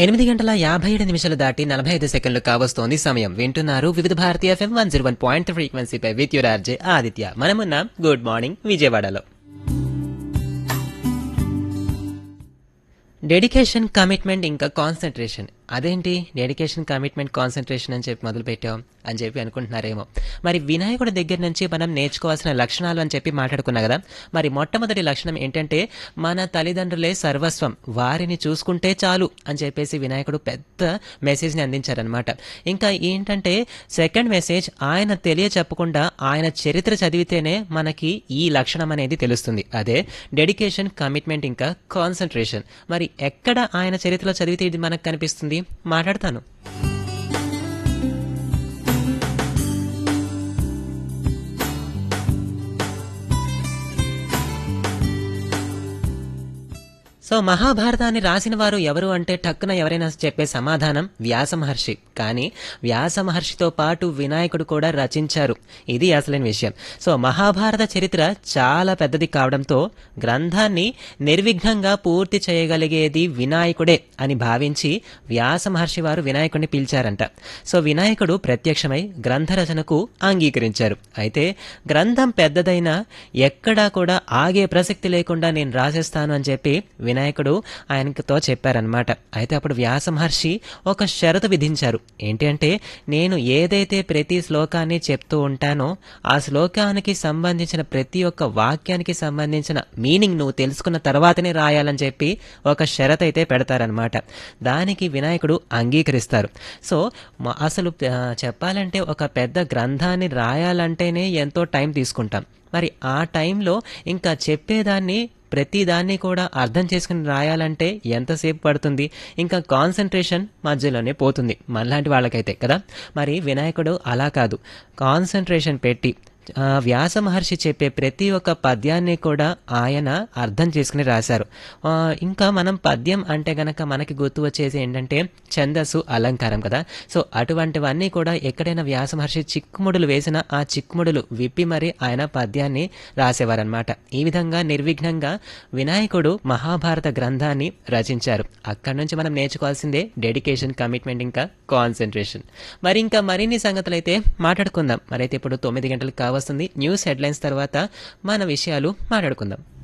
ఎనిమిది గంటల యాభై ఏడు నిమిషాలు దాటి నలభై ఐదు సెకండ్లు కావస్తోంది సమయం వింటున్నారు Vividh Bharati FM one zero one point ఫ్రీక్వెన్సీపై విత్ యువర్ ఆర్జే ఆదిత్య మనమున్నాం గుడ్ మార్నింగ్ విజయవాడలో డెడికేషన్ కమిట్మెంట్ ఇంకా కాన్సన్ట్రేషన్ అదేంటి డెడికేషన్ కమిట్మెంట్ కాన్సన్ట్రేషన్ అని చెప్పి మొదలు పెట్టాం అని చెప్పి అనుకుంటున్నారేమో మరి వినాయకుడి దగ్గర నుంచి మనం నేర్చుకోవాల్సిన లక్షణాలు అని చెప్పి మాట్లాడుకున్నా కదా మరి మొట్టమొదటి లక్షణం ఏంటంటే మన తల్లిదండ్రులే సర్వస్వం వారిని చూసుకుంటే చాలు అని చెప్పేసి వినాయకుడు పెద్ద మెసేజ్ని అందించారనమాట ఇంకా ఏంటంటే సెకండ్ మెసేజ్ ఆయన తెలియ చెప్పకుండా ఆయన చరిత్ర చదివితేనే మనకి ఈ లక్షణం అనేది తెలుస్తుంది అదే డెడికేషన్ కమిట్మెంట్ ఇంకా కాన్సన్ట్రేషన్ మరి ఎక్కడ ఆయన చరిత్రలో చదివితే ఇది మనకు కనిపిస్తుంది మాట్లాడతాను సో మహాభారతాన్ని రాసిన వారు ఎవరు అంటే టక్కున ఎవరైనా చెప్పే సమాధానం వ్యాస మహర్షి కానీ వ్యాస మహర్షితో పాటు వినాయకుడు కూడా రచించారు ఇది అసలైన విషయం సో మహాభారత చరిత్ర చాలా పెద్దది కావడంతో గ్రంథాన్ని నిర్విఘ్నంగా పూర్తి చేయగలిగేది వినాయకుడే అని భావించి వ్యాస మహర్షి వారు వినాయకుడిని పిలిచారంట సో వినాయకుడు ప్రత్యక్షమై గ్రంథ రచనకు అంగీకరించారు అయితే గ్రంథం పెద్దదైనా ఎక్కడా కూడా ఆగే ప్రసక్తి లేకుండా నేను రాసేస్తాను అని చెప్పి వినాయకుడు ఆయనతో చెప్పారనమాట అయితే అప్పుడు వ్యాస మహర్షి ఒక షరతు విధించారు ఏంటి అంటే నేను ఏదైతే ప్రతి శ్లోకాన్ని చెప్తూ ఉంటానో ఆ శ్లోకానికి సంబంధించిన ప్రతి ఒక్క వాక్యానికి సంబంధించిన మీనింగ్ నువ్వు తెలుసుకున్న తర్వాతనే రాయాలని చెప్పి ఒక షరత్ అయితే పెడతారనమాట దానికి వినాయకుడు అంగీకరిస్తారు సో మ- అసలు ఆ, చెప్పాలంటే ఒక పెద్ద గ్రంథాన్ని రాయాలంటేనే ఎంతో టైం తీసుకుంటాం మరి ఆ టైంలో ఇంకా చెప్పేదాన్ని ప్రతి దాన్ని కూడా అర్థం చేసుకుని రాయాలంటే ఎంతసేపు పడుతుంది ఇంకా కాన్సన్ట్రేషన్ మధ్యలోనే పోతుంది మనలాంటి వాళ్ళకైతే కదా మరి వినాయకుడు అలా కాదు కాన్సన్ట్రేషన్ పెట్టి ఆ, వ్యాస మహర్షి చెప్పే ప్రతి ఒక్క పద్యాన్ని కూడా ఆయన అర్థం చేసుకుని రాశారు ఆ, ఇంకా మనం పద్యం అంటే గనక మనకి గుర్తు వచ్చేది ఏంటంటే ఛందస్సు అలంకారం కదా సో అటువంటివన్నీ కూడా ఎక్కడైనా వ్యాస మహర్షి చిక్కుముడులు వేసిన ఆ చిక్కుముడులు విప్పి మరి ఆయన పద్యాన్ని రాసేవారనమాట ఈ విధంగా నిర్విఘ్నంగా వినాయకుడు మహాభారత గ్రంథాన్ని రచించారు అక్కడి నుంచి మనం నేర్చుకోవాల్సిందే డెడికేషన్ కమిట్మెంట్ ఇంకా కాన్సన్ట్రేషన్ మరి ఇంకా మరిన్ని సంగతులు అయితే మాట్లాడుకుందాం మరైతే ఇప్పుడు తొమ్మిది గంటలకు కావస్తుంది న్యూస్ హెడ్లైన్స్ తర్వాత మన విషయాలు మాట్లాడుకుందాం